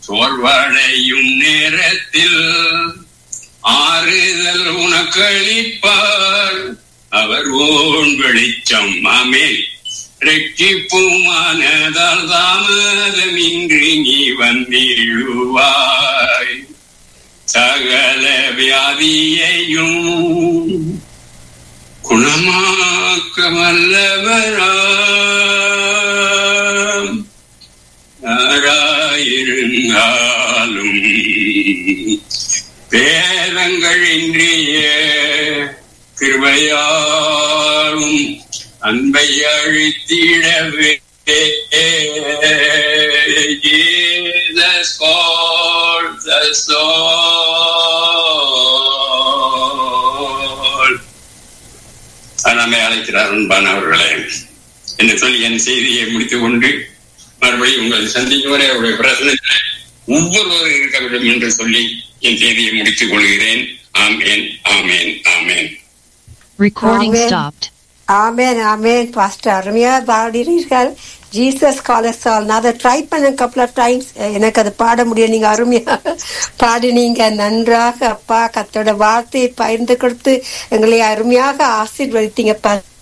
சோர்வடையும் நேரத்தில் ஆறுதல் உனக்களிப்பார் அவர் ஓன் வெளிச்சம் ஆமேன் ரெட்டிப்புமானதால் தாமதமின்றி நீ வந்திடுவாய் சகல வியாதியையும் குணமாக்க வல்லவராம் யாராயிருந்தாலும் பேரங்களின்றிய கிருபையாலும் அன்பை அழித்திடவே Jesus called the soul. நம்மை அழைக்கிறார் அன்பானவர்களே என்று சொல்லி என் செய்தியை முடித்துக் கொண்டு மறுபடியும் உங்களை சந்திக்கும் வரை அவருடைய பிரசனத்தில் ஒவ்வொருவரும் இருக்க வேண்டும் என்று சொல்லி என் செய்தியை முடித்துக் கொள்கிறேன் ஆமேன் ஆமேன் ஆமேன் Recording Amen. stopped. ஆமேன் ஆமேன் பாஸ்டர் அருமையா பாடினீர்கள் ஜீசஸ் காலஸ் ஆல் நான் அதை ட்ரை பண்ண கப்பல் ஆஃப் டைம்ஸ் எனக்கு அதை பாட முடியும் நீங்க அருமையா பாடினீங்க நன்றாக அப்பா கத்தோட வார்த்தையை பகிர்ந்து கொடுத்து எங்களை அருமையாக ஆசீர்வதித்தீங்க